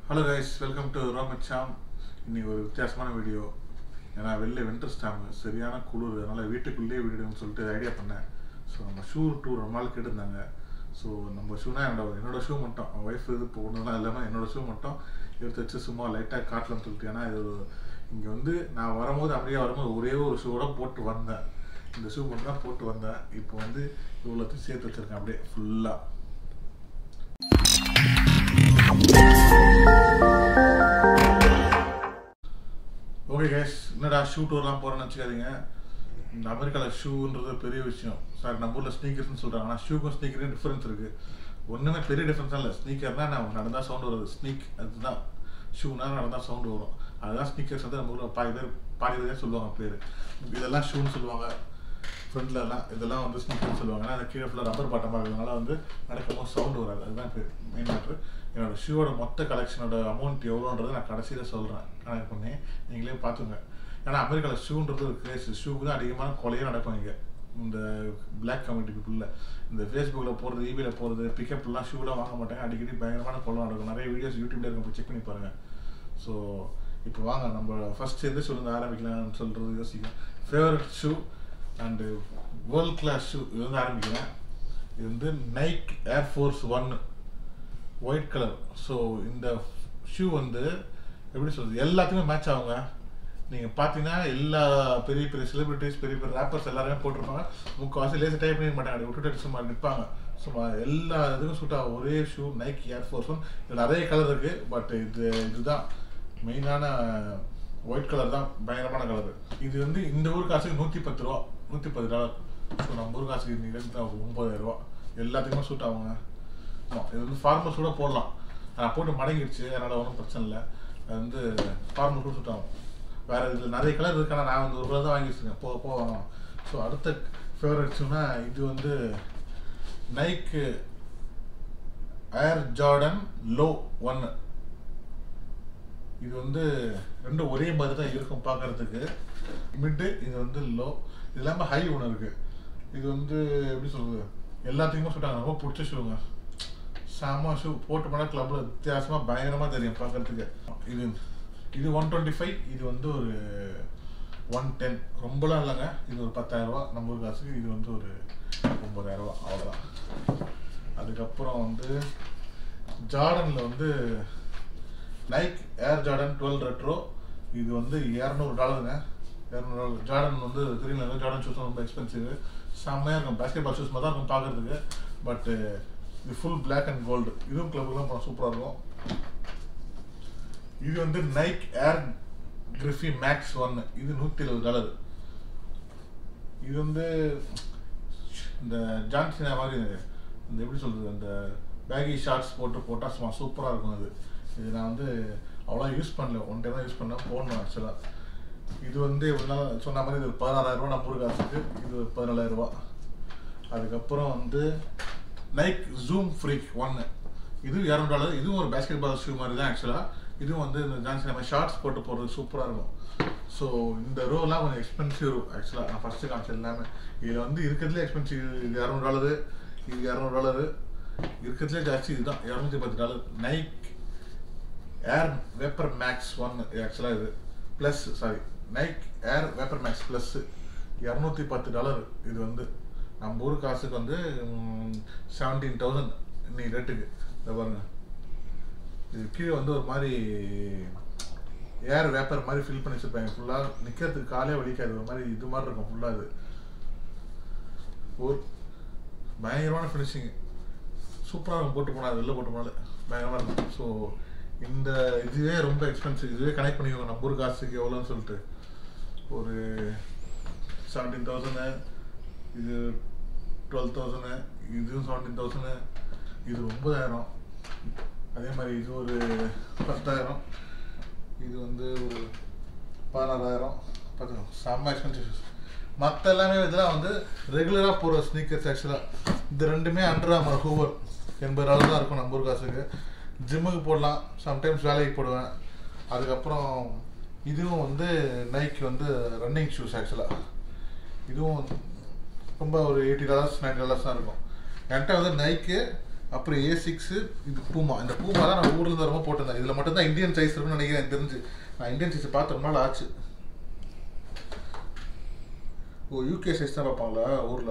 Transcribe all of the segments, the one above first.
Hello guys welcome to Romith Sham இன்னைக்கு ஒரு வித்தியாசமான வீடியோ ஏன்னா வெளில வின்டர்ஸ் டைம் சரியான குளிர் அதனால் வீட்டுக்குள்ளேயே விடுன்னு சொல்லிட்டு ஐடியா பண்ணேன் ஸோ நம்ம ஷூ டூ ரொம்ப நாள் கேட்டிருந்தாங்க ஸோ நம்ம ஷூனா என்னோட என்னோட ஷூ மட்டும் ஒய்ஃப் இது போடணும்லாம் இல்லாமல் என்னோட ஷூ மட்டும் எடுத்து வச்சு சும்மா லைட்டாக காட்டலாம்னு சொல்லிட்டு ஏன்னா இது இங்கே வந்து நான் வரும்போது அப்படியே வரும்போது ஒரே ஒரு ஷூவோட போட்டு வந்தேன் இந்த ஷூ மட்டும் தான் போட்டு வந்தேன் இப்போ வந்து இவ்வளோத்தையும் சேர்த்து வச்சுருக்கேன் அப்படியே ஃபுல்லாக ஓகே கேஸ் என்னடா ஷூ டூர்லாம் போகிறேன்னு வச்சுக்காதீங்க இந்த அமெரிக்காவில் ஷூன்றது பெரிய விஷயம் சார் நம்ம ஊரில் ஸ்னீக்கர்ஸ்னு சொல்கிறாங்க ஆனால் ஷூக்கும் ஸ்னீக்கரும் டிஃப்ரென்ஸ் இருக்குது ஒன்றுமே பெரிய டிஃப்ரென்ஸாக இல்லை ஸ்னீக்கர்னா நான் நடந்தால் சவுண்ட் வருது ஸ்னீக் அதுதான் ஷூனா நடந்தால் சவுண்டு வரும் அதுதான் ஸ்னீக்கர்ஸ் வந்து நம்ம ஊரில் பாதி பேர் பாதி பேர் சொல்லுவாங்க பேர் இதெல்லாம் ஷூன்னு சொல்லுவாங்க ஃப்ரண்ட்லலாம் இதெல்லாம் வந்து ஸ்னீக்கர்னு சொல்லுவாங்க ஆனால் அந்த கீழே ஃபுல்லாக ரப்பர் பாட்டமாக இருக்கிறதுனால வந்து நடக்கும்போது சவுண்டு வராது அதுதான் மெயின் மேட்ரு என்னோட ஷூவோட மொத்த கலெக்ஷனோட அமௌண்ட் எவ்வளோன்றதை நான் கடைசியில் சொல்கிறேன் கணக்கு பண்ணி நீங்களே பார்த்துங்க ஏன்னா அமெரிக்காவில் ஷூன்றது ஒரு கிரேஸ் ஷூக்கு தான் அதிகமான கொலையே நடக்கும் இங்கே இந்த பிளாக் கம்யூனிட்டி பீப்புளில் இந்த ஃபேஸ்புக்கில் போகிறது ஈபியில் போகிறது பிக்கப்லாம் ஷூலாம் வாங்க மாட்டாங்க அடிக்கடி பயங்கரமான கொலை நடக்கும் நிறைய வீடியோஸ் யூடியூப்ல இருக்க போய் செக் பண்ணி பாருங்கள் ஸோ இப்போ வாங்க நம்ம ஃபர்ஸ்ட் எது சொல்லுங்க ஆரம்பிக்கலாம்னு சொல்கிறது யோசிக்கிறேன் favourite shoe and world class shoe இது வந்து ஆரம்பிக்கிறேன் இது வந்து Nike Air Force one white colour so இந்த ஷூ வந்து எப்படி சொல்கிறது எல்லாத்துக்குமே மேட்ச் ஆகுங்க நீங்கள் பார்த்தீங்கன்னா எல்லா பெரிய பெரிய செலிபிரிட்டிஸ் பெரிய பெரிய ரேப்பர்ஸ் எல்லாருமே போட்டிருப்பாங்க முக்கால்வாசி லேசர் டைப் பண்ணி மாட்டாங்க அப்படி விட்டுட்டு சும்மா நிற்பாங்க சும்மா எல்லா இதுக்கும் சூட் ஆகும் ஒரே ஷூ நைக் ஏர்ஃபோர்ஸ் ஒன் இது நிறைய கலர் இருக்குது பட் இது இதுதான் மெயினான ஒயிட் கலர் தான் பயங்கரமான கலர் இது வந்து இந்த ஊர் காசுக்கு நூற்றி பத்து ரூபா நூற்றி பத்து டாலர் ஸோ நம்ம ஊர் காசுக்கு இன்னைக்கு ஒம்பதாயிரம் ரூபா எல்லாத்துக்குமே சூட் ஆகுங்க ஆமாம் இது வந்து ஃபார்மல்ஸ் கூட போடலாம் நான் போட்டு மடங்கிடுச்சு அதனால் ஒன்றும் பிரச்சனை இல்லை அது வந்து ஃபார்மல் கூட சூட் ஆகும் வேறு இதில் நிறைய கலர் இருக்கு ஆனால் நான் வந்து ஒரு கலர் தான் வாங்கி வச்சுருக்கேன் போக போக வாங்கலாம் ஸோ அடுத்த ஃபேவரட்ஸ்னா இது வந்து நைக்கு ஏர் ஜார்டன் லோ ஒன்று இது வந்து ரெண்டும் ஒரே மாதிரி தான் இருக்கும் பார்க்கறதுக்கு மிட்டு இது வந்து லோ இது இல்லாமல் ஹை ஒன்று இருக்குது இது வந்து எப்படி சொல்கிறது எல்லாத்துக்குமே சொல்லிட்டாங்க ரொம்ப பிடிச்ச ஷூங்க செம ஷூ போட்டு போனால் கிளப்பில் வித்தியாசமாக பயங்கரமாக தெரியும் பார்க்கறதுக்கு இது இது ஒன் டுவெண்ட்டி ஃபைவ் இது வந்து ஒரு ஒன் டென் ரொம்பலாம் இல்லைங்க இது ஒரு பத்தாயிரரூபா நம்ம ஊர் காசுக்கு இது வந்து ஒரு ஒம்பதாயிரரூபா அவ்வளோதான் அதுக்கப்புறம் வந்து ஜார்டனில் வந்து Nike Air Jordan twelve retro இது வந்து இரநூறு டாலருங்க இரநூறு டாலர் ஜார்டன் வந்து தெரியுங்களா ஜார்டன் ஷூஸ் ரொம்ப எக்ஸ்பென்சிவ் செம்மையாக இருக்கும் பேஸ்கெட் பால் ஷூஸ் மாதிரி தான் இருக்கும் பார்க்குறதுக்கு பட்டு இது ஃபுல் பிளாக் அண்ட் கோல்டு இதுவும் கிளப்புலாம் போனால் சூப்பராக இருக்கும் இது வந்து Nike Air Griffey Max one இது நூற்றி எழுபது டாலர் இது வந்து இந்த ஜான்சினா மாதிரி இந்த எப்படி சொல்கிறது அந்த பேகி ஷார்ட்ஸ் போட்டு போட்டால் சும்மா சூப்பராக இருக்கும் அது இது நான் வந்து அவ்வளோ யூஸ் பண்ணல ஒன் டைம் தான் யூஸ் பண்ணேன் போடணும் ஆக்சுவலாக இது வந்து எப்படின்னா சொன்ன மாதிரி இது பதினாறாயிரரூபா நம்ம ஊர் காசுக்கு இது பதினாலாயிரரூபா அதுக்கப்புறம் வந்து நைக் ஜூம் ஃப்ரீக் ஒன்று இது இரநூறு டாலர் இதுவும் ஒரு பேஸ்கெட் பால் ஷூ மாதிரி தான் ஆக்சுவலாக இதுவும் வந்து இந்த ஜான்சி நம்ம ஷார்ட்ஸ் போட்டு போடுறது சூப்பராக இருக்கும் ஸோ இந்த ரோலாம் கொஞ்சம் எக்ஸ்பென்சிவ் ரோ ஆக்சுவலாக நான் ஃபஸ்ட்டு காமிச்சது எல்லாமே இதில் வந்து இருக்கிறதுலே எக்ஸ்பென்சிவ் இது இரநூறு டாலரு இது இரநூறு டாலரு இருக்கிறதுலே ஜாஸ்தி இதுதான் இரநூத்தி பத்து dollar Nike Air Vapor Max one ஆக்சுவலாக இது plus sorry Nike Air Vapor Max plus இரநூத்தி பத்து டாலர் இது வந்து நம்ம ஊர் காசுக்கு வந்து செவன்டீன் தௌசண்ட் இன்னைக்கு ரேட்டுக்கு இதை பாருங்க இது கீழே வந்து ஒரு மாதிரி ஏர் வேப்பர் மாதிரி ஃபில் பண்ணி வச்சுருப்பாங்க ஃபுல்லாக நிற்கிறதுக்கு காலே வலிக்காது ஒரு மாதிரி இது மாதிரி இருக்கும் ஃபுல்லாக இது ஒரு பயங்கரமான ஃபினிஷிங் சூப்பராக இருக்கும் போட்டு போனால் வெளில போட்டு போனால பயங்கரமாக இருக்கும் ஸோ இந்த இதுவே ரொம்ப எக்ஸ்பென்சிவ் இதுவே கனெக்ட் பண்ணிக்கோங்க நம்ம ஊர் காசுக்கு எவ்வளோன்னு சொல்லிட்டு ஒரு செவன்டீன் தௌசண்ட் இது டுவெல் தௌசண்ட் இதுவும் செவன்டீன் தௌசண்ட் இது ஒம்பதாயிரம் அதே மாதிரி இது ஒரு பத்தாயிரம் இது வந்து ஒரு பதினாறாயிரம் பார்த்துக்கோங்க செம்ம எக்ஸ்பென்சிவ் மற்ற எல்லாமே இதெல்லாம் வந்து ரெகுலராக போகிற ஸ்னீக்கர்ஸ் ஆக்சுவலாக இது ரெண்டுமே அண்டர் ஆமர் ஹூவர் எண்பது டாலர் தான் இருக்கும் நம்ம ஊர் காசுக்கு ஜிம்முக்கு போடலாம் சம்டைம்ஸ் வேலைக்கு போடுவேன் அதுக்கப்புறம் இதுவும் வந்து நைக் வந்து ரன்னிங் ஷூஸ் ஆக்சுவலாக இதுவும் ரொம்ப ஒரு எயிட்டி டாலர்ஸ் நைன்டி டாலர்ஸ் தான் இருக்கும் என்கிட்ட வந்து நைக்கு அப்புறம் ஏ சிக்ஸு இது பூமா இந்த பூமா தான் நான் ஊர்ல இருந்து வரும்போது போட்டிருந்தேன் இதில் மட்டும்தான் இந்தியன் சைஸ் இருக்குன்னு நினைக்கிறேன் எனக்கு தெரிஞ்சு நான் இந்தியன் சைஸ் பார்த்து ரொம்ப நாள் ஆச்சு ஓ யூகே சைஸ் தான் பார்ப்பாங்களா ஊரில்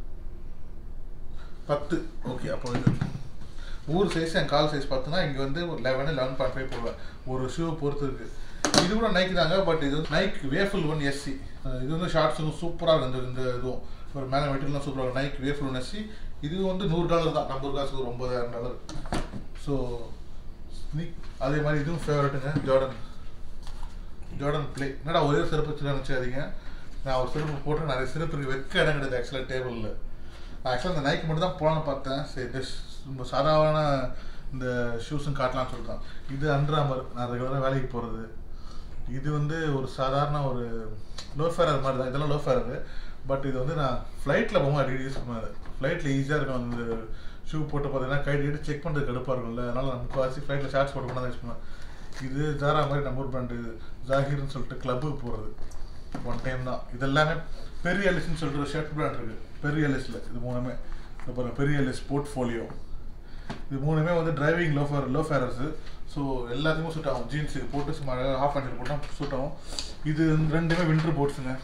பத்து ஓகே அப்போ இது ஊர் சைஸ் என் கால் சைஸ் பார்த்தோன்னா இங்கே வந்து ஒரு லெவன் லெவன் பாயிண்ட் ஃபைவ் போடுவேன் ஒரு ஷூ பொறுத்து இருக்கு இது கூட நைக் தாங்க பட் இது வந்து நைக் வேஃபுல் ஒன் எஸ்சி இது வந்து ஷார்ட்ஸும் சூப்பராக இருக்கும் இந்த இந்த இதுவும் ஒரு மேலே மெட்டீரியல்லாம் சூப்பராக இருக்கும் நைக் வேஃபுல் ஒன் எஸ்சி இது வந்து நூறு டாலர் தான் நம்ம காசுக்கு ஒரு ஒம்பதாயிரம் டாலர் ஸோ ஸ்னீக் அதே மாதிரி இதுவும் ஃபேவரட்டுங்க ஜார்டன் ஜார்டன் ப்ளே என்னடா ஒரே சிறப்பு வச்சு நினச்சாதீங்க நான் ஒரு சிறப்பு போட்டு நிறைய சிறப்பு இருக்கு வைக்க இடம் கிடையாது ஆக்சுவலாக டேபிளில் ஆக்சுவலாக இந்த நைக் மட்டும் தான் போகலான்னு பார்த்தேன் சரி this ரொம்ப சாதாரண இந்த ஷூஸும் காட்டலாம்னு சொல்லிட்டான் இது அண்ட்ராமர் நான் ரெகுலராக வேலைக்கு போகிறது இது வந்து ஒரு சாதாரண ஒரு லோஃபேரர் மாதிரி தான் இதெல்லாம் லோஃபேரரு பட் இது வந்து நான் ஃப்ளைட்டில் போகும்போது அடிக்கடி யூஸ் பண்ணுவேன் ஃப்ளைட்டில் ஈஸியாக இருக்கும் அந்த ஷூ போட்டு பார்த்தீங்கன்னா கைட்டு செக் பண்ணுறது கடுப்பாக இருக்கும்ல அதனால் நான் முக்கால்வாசி ஃப்ளைட்டில் ஷார்ட்ஸ் போட்டு கொண்டு யூஸ் பண்ணுவேன் இது ஜாரா மாதிரி நம்ம ஊர் பிராண்டு இது ஜாகிர்னு சொல்லிட்டு கிளப்புக்கு போகிறது ஒன் டைம் தான் இது எல்லாமே பெரிய எலிஸ்ன்னு சொல்லிட்டு ஒரு ஷர்ட் பிராண்ட் இருக்குது பெரிய எலிஸில் இது மூணுமே இந்த பாருங்க பெரிய எலிஸ் போர்ட்ஃபோலியோ இது மூணுமே வந்து டிரைவிங் லோஃபர் லோஃபேரர்ஸு ஸோ எல்லாத்துக்குமே சூட் ஆகும் ஜீன்ஸ் இது போட்டு சும்மா ஹாஃப் ஹேண்டில் போட்டால் சூட் ஆகும் இது ரெண்டுமே வின்டர் போட்ஸுங்க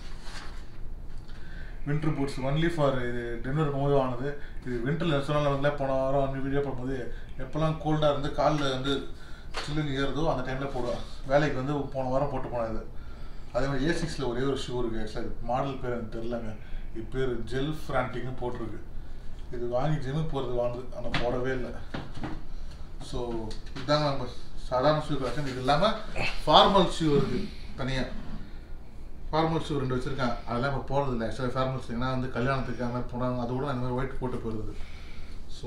வின்டர் பூட்ஸ் ஒன்லி ஃபார் இது டென்வர் இருக்கும்போது வாங்கினது இது வின்டரில் சொன்னால வந்து போன வாரம் வந்து வீடியோ பண்ணும்போது எப்போல்லாம் கோல்டாக இருந்து காலில் வந்து சில்லுன்னு ஏறுதோ அந்த டைமில் போடுவேன் வேலைக்கு வந்து போன வாரம் போட்டு போனேன் இது அதே மாதிரி ஏ சிக்ஸில் ஒரே ஒரு ஷூ இருக்குது ஆக்சுவலாக மாடல் பேர் எனக்கு தெரிலங்க இது பேர் ஜெல் ஃப்ராண்டிங்னு போட்டிருக்கு இது வாங்கி ஜிம்முக்கு போகிறது வாங்குது ஆனால் போடவே இல்லை ஸோ இதுதாங்க நம்ம சாதாரண ஷூ கலெக்ஷன் இது இல்லாமல் ஃபார்மல் ஷூ இருக்குது தனியாக ஃபார்மல் ஷூ ரெண்டு வச்சுருக்கேன் அதெல்லாம் இப்போ போகிறது இல்லை ஆக்சுவலாக ஃபார்மல் ஷூ ஏன்னா வந்து கல்யாணத்துக்கு அந்த மாதிரி போனாங்க அது கூட அந்த மாதிரி ஒயிட் போட்டு போயிருது ஸோ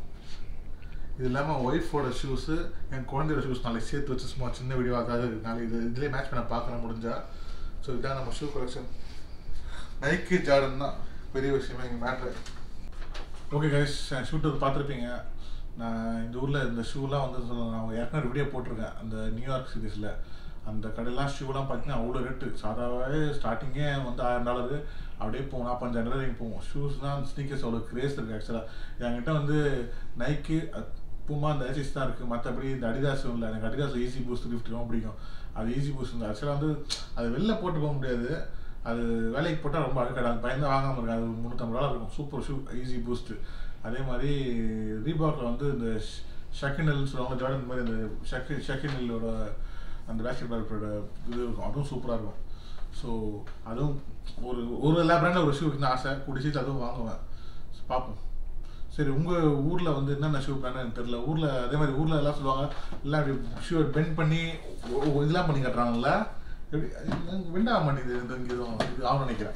இது இல்லாமல் ஒய்ஃபோட ஷூஸு என் குழந்தையோட ஷூஸ் நாளைக்கு சேர்த்து வச்சு சும்மா சின்ன வீடியோ அதாவது நாளைக்கு இது இதுலேயே மேட்ச் பண்ண பார்க்கணும் முடிஞ்சா ஸோ இதுதான் நம்ம ஷூ கலெக்ஷன் நைக்கி ஜார்டன் தான் பெரிய விஷயமே இங்கே மேட்ரு ஓகே கைஸ் ஷூட்டர் பார்த்துருப்பீங்க நான் இந்த ஊரில் இந்த ஷூலாம் வந்து சொல்ல நான் ஏற்கனவே வீடியோ போட்டிருக்கேன் அந்த நியூயார்க் சிட்டிஸில் அந்த கடையெல்லாம் ஷூலாம் பார்த்தீங்கன்னா அவ்வளோ ரேட்டு சாதாவே ஸ்டார்டிங்கே வந்து ஆயிரம் டாலரு அப்படியே போகும் நாற்பஞ்சாயிரம் டாலர் வரைக்கும் போகும் ஷூஸ்லாம் ஸ்னீக்கர்ஸ் அவ்வளோ கிரேஸ் இருக்குது ஆக்சுவலாக என்கிட்ட வந்து நைக்கு பூமா இந்த ஏசிஸ் தான் இருக்குது மற்றபடி இந்த அடிதாஸ் இல்லை எனக்கு அடிதாஸ் ஈஸி பூஸ்ட் கிஃப்ட் ரொம்ப பிடிக்கும் அது ஈஸி பூஸ்ட் ஆக்சுவலாக வந்து அது வெளில போட்டு போக முடியாது அது வேலைக்கு போட்டால் ரொம்ப அழுக்காடு பயந்து வாங்காமல் இருக்கு அது முந்நூற்றம்பது டாலர் இருக்கும் சூப்பர் ஷூ ஈஸி பூஸ்ட்டு அதே மாதிரி ரீபாக்கில் வந்து இந்த ஷக்கினல்னு சொல்லுவாங்க ஜார்டன் மாதிரி அந்த ஷக்கி ஷக்கினலோட அந்த பேஸ்கெட் பாலோட இது இருக்கும் அதுவும் சூப்பராக இருக்கும் ஸோ அதுவும் ஒரு ஒரு எல்லா பிராண்டில் ஒரு ஷூ இருக்குன்னு ஆசை குடிச்சிட்டு அதுவும் வாங்குவேன் பார்ப்போம் சரி உங்கள் ஊரில் வந்து என்னென்ன ஷூ பிராண்ட் எனக்கு தெரியல ஊரில் அதே மாதிரி ஊரில் எல்லாம் சொல்லுவாங்க எல்லாம் அப்படி ஷூ பெண்ட் பண்ணி ஒ- ஒ- இதெல்லாம் பண்ணி கட்டுறாங்கல்ல எப்படி விண்ட் ஆக மாட்டேங்குது இந்த இங்கே இதுவும் இது ஆகும் நினைக்கிறேன்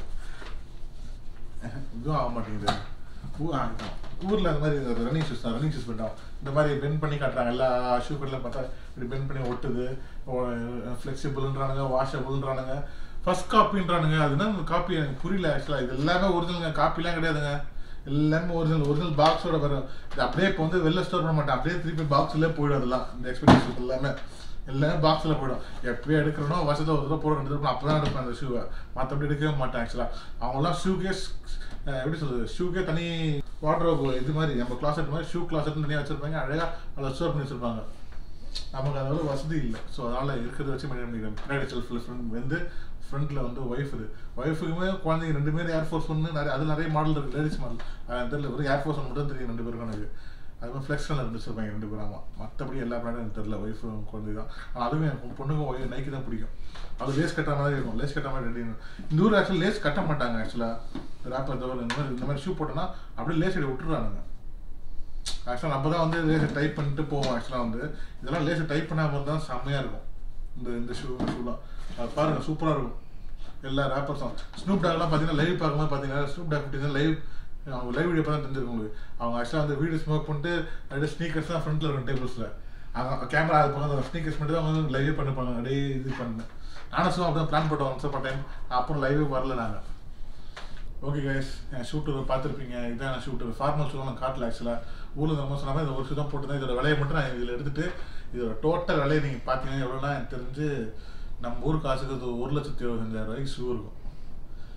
இதுவும் ஆக மாட்டேங்குது ஊ ஆ, இதுதான். ஊர்ல அந்த மாதிரி ரன்னிங் ஷூஸ் தான் ரன்னிங் ஷூஸ் பண்ணோம் இந்த மாதிரி பெண்ட் பண்ணி காட்டுறாங்க எல்லா ஷூ கடையில பார்த்தா இப்படி பெண்ட் பண்ணி ஒட்டுது ஃப்ளெக்சிபிள்ன்றானுங்க வாஷபிள்ன்றானுங்க ஃபர்ஸ்ட் காப்பின்றானுங்க அது என்ன காப்பி எனக்கு புரியல ஆக்சுவலாக இது எல்லாமே ஒரிஜினலுங்க காப்பிலாம் கிடையாதுங்க எல்லாமே ஒரிஜினல் ஒரிஜினல் பாக்ஸோட வரும் இது அப்படியே இப்போ வந்து வெளில ஸ்டோர் பண்ண மாட்டேன் அப்படியே திருப்பி பாக்ஸ்லேயே போயிடும் அதெல்லாம் இந்த எக்ஸ்பீரியன்ஸ் எல்லாமே எல்லாமே பாக்ஸில் போயிடும் எப்பயும் எடுக்கிறனோ வருஷத்தை ஒரு தடவை போட ரெண்டு தடவை அப்போ தான் எடுப்பேன் அந்த ஷூவை மற்றபடி எடுக்கவே மாட்டேன் ஆக்சுவலாக அவங்களாம் ஷூக்கே எப்படி சொல்றது ஷூக்கே தனி வாட்ரோப் இது மாதிரி நம்ம கிளாசெட் மாதிரி ஷூ கிளாசெட்னு தனியாக வச்சிருப்பாங்க அழகாக அதை ஸ்டோர் பண்ணி வச்சிருப்பாங்க நமக்கு அதோட வசதி இல்லை ஸோ அதனால் இருக்கிறத வச்சு மெயின்டைன் பண்ணிக்கிறேன் பின்னாடி செல்ஃபில் ஃப்ரண்ட் வந்து ஃப்ரண்ட்டில் வந்து ஒய்ஃப் இது ஒய்ஃபுக்குமே குழந்தைங்க ரெண்டு பேரும் ஏர்ஃபோர்ஸ் ஒன்று நிறைய அது நிறைய மாடல் இருக்குது லேடிஸ் மாடல் அது தெரியல வெறும் ஏர்ஃபோர்ஸ் ஒன்று மட்டும் தெரியும் ரெண்டு பேருக்கும் எனக்கு அது மாதிரி ஃப்ளெக்ஸில் ரெண்டு வச்சிருப்பாங்க ரெண்டு பேரும் ஆமாம் மற்றபடி எல்லா பிராண்டும் எனக்கு தெரியல ஒய்ஃபு குழந்தை தான் ஆனால் அதுவும் எனக்கு பொண்ணுங்க ஒய் நைக்கு தான் பிடிக்கும் அது லேஸ் கட்டுற மாதிரி இருக்கும் லேஸ் கட்டுற மாதிரி ரெடி இந்த ஊர் ஆக்சுவலாக லேஸ் கட்ட மாட்டாங்க ஆக்சுவலாக ரேப்பர் தவிர இந்த மாதிரி இந்த மாதிரி ஷூ போட்டோன்னா அப்படியே லேஸ் அடி விட்டுறானுங்க ஆக்சுவலாக நம்ம தான் வந்து லேசை டைப் பண்ணிட்டு போவோம் ஆக்சுவலாக வந்து இதெல்லாம் லேசை டைப் பண்ணாமல் தான் செம்மையாக இருக்கும் இந்த இந்த ஷூ ஷூலாம் அது பாருங்க சூப்பராக இருக்கும் எல்லா ரேப்பர்ஸும் ஸ்னூப் டாக்லாம் பார்த்தீங்கன்னா லைவ் பார்க்கும்போது பார்த்தீங்கன்னா ஸ்னூப் டாக் பார்த்தீங்கன்னா லைவ் அவங்க லைவ் வீடியோ தான் தெரிஞ்சிருக்கும் உங்களுக்கு அவங்க ஆக்சுவலாக வந்து வீடியோ ஸ்மோக் பண்ணிட்டு அப்படியே ஸ்னீக்கர்ஸ் தான் ஃப்ரண்ட்டில் இருக்கும் டேபிள்ஸில் அவங்க கேமரா அது பக்கம் ஸ்னீக்கர்ஸ் மட்டும் தான் வந்து லைவே பண்ணிப்பாங்க அப்படியே இது பண்ணேன் நானும் சும்மா அப்படி பிளான் போட்டோம் ஒன்ஸ் அப்போ டைம் அப்புறம் லைவே வரல நாங்கள் ஓகே கைஸ் என் ஷூட்டர் பார்த்துருப்பீங்க இதான் ஷூட்டர் ஃபார்மல் ஷூ நான் காட்டல ஆக்சுவலாக ஊரில் நம்ம சொன்ன மாதிரி இந்த ஒரு ஷூ தான் போட்டுருந்தேன் இதோட விலையை மட்டும் நான் இதில் எடுத்துட்டு இதோட டோட்டல் விலையை நீங்கள் பார்த்தீங்கன்னா எவ்வளோனா எனக்கு தெரிஞ்சு நம்ம ஊர் காசுக்கு இது ஒரு லட்சத்தி எழுபத்தஞ்சாயிரம் ரூபாய்க்கு ஷூ இருக்கும்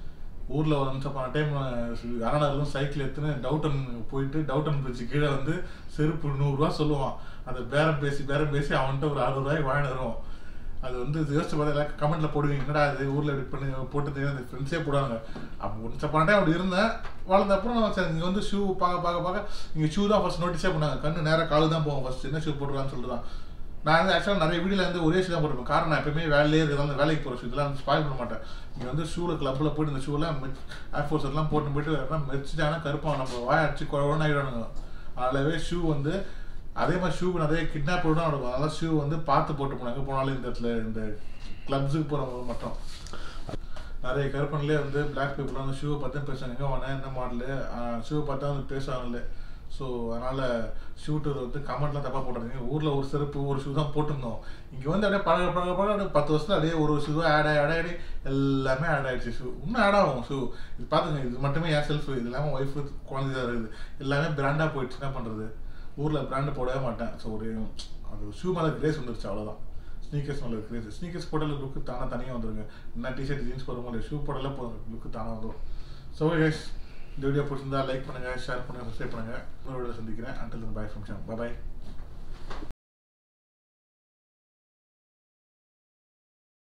ஊரில் ஒரு நிமிஷம் போன டைம் அரணாலும் சைக்கிள் எடுத்துன்னு டவுட்டன் போயிட்டு டவுட்டன் பிரிட்ஜ் கீழே வந்து செருப்பு நூறுரூவா சொல்லுவான் அதை பேரம் பேசி பேரம் பேசி அவன்கிட்ட ஒரு அறுபது வாங்கிட்டு வருவோம் அது வந்து யோசிச்சு பார்த்தா எல்லாம் கமெண்ட்ல போடுவீங்க என்னடா இது ஊர்ல இப்படி பண்ணி போட்டு தெரியாது ஃப்ரெண்ட்ஸே போடுவாங்க அப்போ ஒன்ஸ் பண்ணே அப்படி இருந்தேன் வளர்ந்த அப்புறம் நான் சரி இங்கே வந்து ஷூ பார்க்க பார்க்க பார்க்க இங்கே ஷூ தான் ஃபர்ஸ்ட் நோட்டீஸே பண்ணாங்க கண்ணு நேராக காலு தான் போவோம் ஃபர்ஸ்ட் என்ன ஷூ போட்டுருக்கான்னு சொல்லிட்டு தான் நான் வந்து ஆக்சுவலாக நிறைய வீடியோல வந்து ஒரே ஷூ தான் போட்டுருப்பேன் காரணம் நான் எப்பயுமே வேலையே இருக்கிறதால வேலைக்கு போகிற ஷூ இதெல்லாம் ஸ்பாயில் பண்ண மாட்டேன் இங்கே வந்து ஷூவில் கிளப்பில் போயிட்டு இந்த ஷூலாம் ஏர்ஃபோர்ஸ் எல்லாம் போட்டு போயிட்டு எல்லாம் மெரிச்சிட்டாங்கன்னா கருப்பான் நம்ம வாய அடிச்சு குழவன்னு ஆகிடுவானுங்க அதனாலவே ஷூ வந்து அதே மாதிரி ஷூ நிறைய கிட்னாப் தான் நடக்கும் அதனால ஷூ வந்து பார்த்து போட்டு போனாங்க போனாலும் இந்த இடத்துல இந்த கிளப்ஸுக்கு போகிறவங்க மட்டும் நிறைய கருப்பன்லேயே வந்து பிளாக் பீப்புள் வந்து ஷூவை பார்த்து பேசுவாங்க எங்கே வாங்க என்ன மாடலு ஷூவை பார்த்தா வந்து பேசுவாங்கல்ல ஸோ அதனால் ஷூட்டர் வந்து கமெண்ட்லாம் தப்பாக போட்டுருந்தீங்க ஊரில் ஒரு செருப்பு ஒரு ஷூ தான் போட்டிருந்தோம் இங்கே வந்து அப்படியே பழக பழக பழக அப்படியே பத்து வருஷத்துல அப்படியே ஒரு ஷூ ஆட் ஆகி ஆட் ஆகி எல்லாமே ஆட் ஆகிடுச்சு ஷூ இன்னும் ஆட் ஆகும் ஷூ இது பார்த்துங்க இது மட்டுமே என் செல்ஃப் இது இல்லாமல் ஒய்ஃபு குழந்தைதான் இருக்குது எல்லாமே பிராண்டாக போயிடுச்சு என்ன பண்ணுறது ஊரில் பிராண்டு போடவே மாட்டேன் ஸோ ஒரு அது ஷூ மேலே கிரேஸ் வந்துருச்சு அவ்வளோதான் ஸ்னீக்கர்ஸ் மேலே கிரேஸ் ஸ்னீக்கர்ஸ் போடல லுக்கு தானாக தனியாக வந்துருங்க என்ன டிஷர்ட் ஜீன்ஸ் போடும்போது ஷூ போடல போதும் லுக்கு தானாக வந்துடும் ஸோ கைஸ் இந்த வீடியோ பிடிச்சிருந்தா லைக் பண்ணுங்கள் ஷேர் பண்ணுங்கள் சப்ஸ்கிரைப் பண்ணுங்கள் இன்னொரு வீடியோ சந்திக்கிறேன் அண்டில் பாய் ஃபங்க்ஷன் பாய்